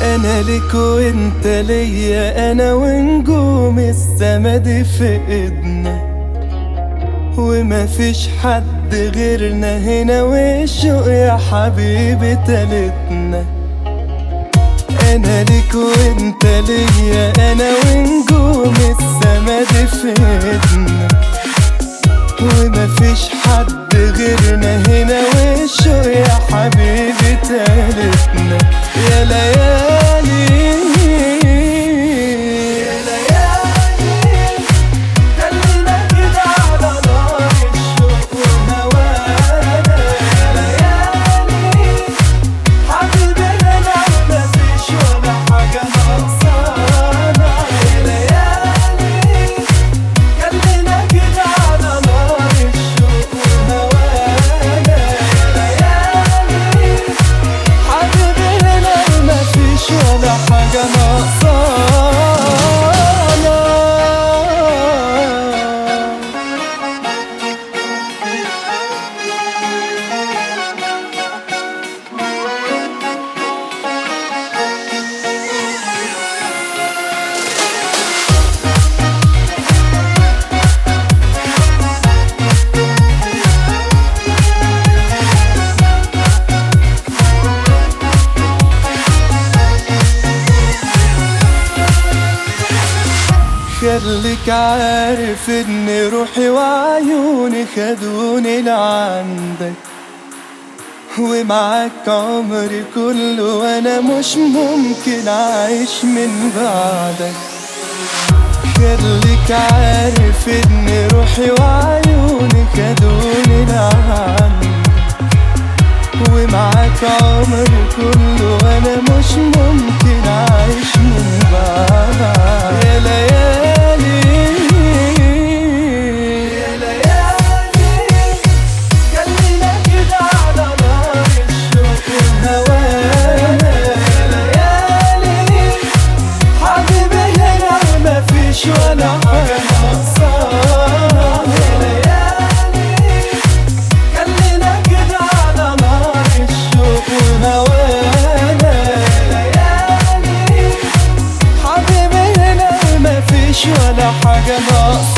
انا لك وانت ليا انا ونجوم السما دي في ايدنا وما فيش حد غيرنا هنا والشوق يا حبيبي تالتنا انا لك وانت ليا انا ونجوم السما دي في ايدنا وما فيش حد غيرنا هنا والشوق يا حبيبي تالتنا يا ليالي يا ليالي خلينا كده على نار الشوق وهوانا يا ليالي حبيبي انا مفيش ولا حاجة ناقصانا يا ليالي خلينا كده على نار الشوق وهوانا يا ليالي حبيبي هنا مفيش ولا حاجة ناقصانا خليك عارف ان روحي وعيوني خدوني لعندك ومعاك عمري كله وانا مش ممكن اعيش من بعدك خليك عارف ان روحي وعيوني خدوني لعندك ومعاك عمري كله وانا مش ممكن اعيش من بعدك يا ليالي يا ليالي خلينا كده على نار الشوق وهوانا يا ليالي حبيبي هنا مفيش ولا حاجة ناقصانا يا ليالي خلينا كده على نار الشوق وهوانا يا ليالي حبيبي هنا مفيش ولا حاجة ناقصانا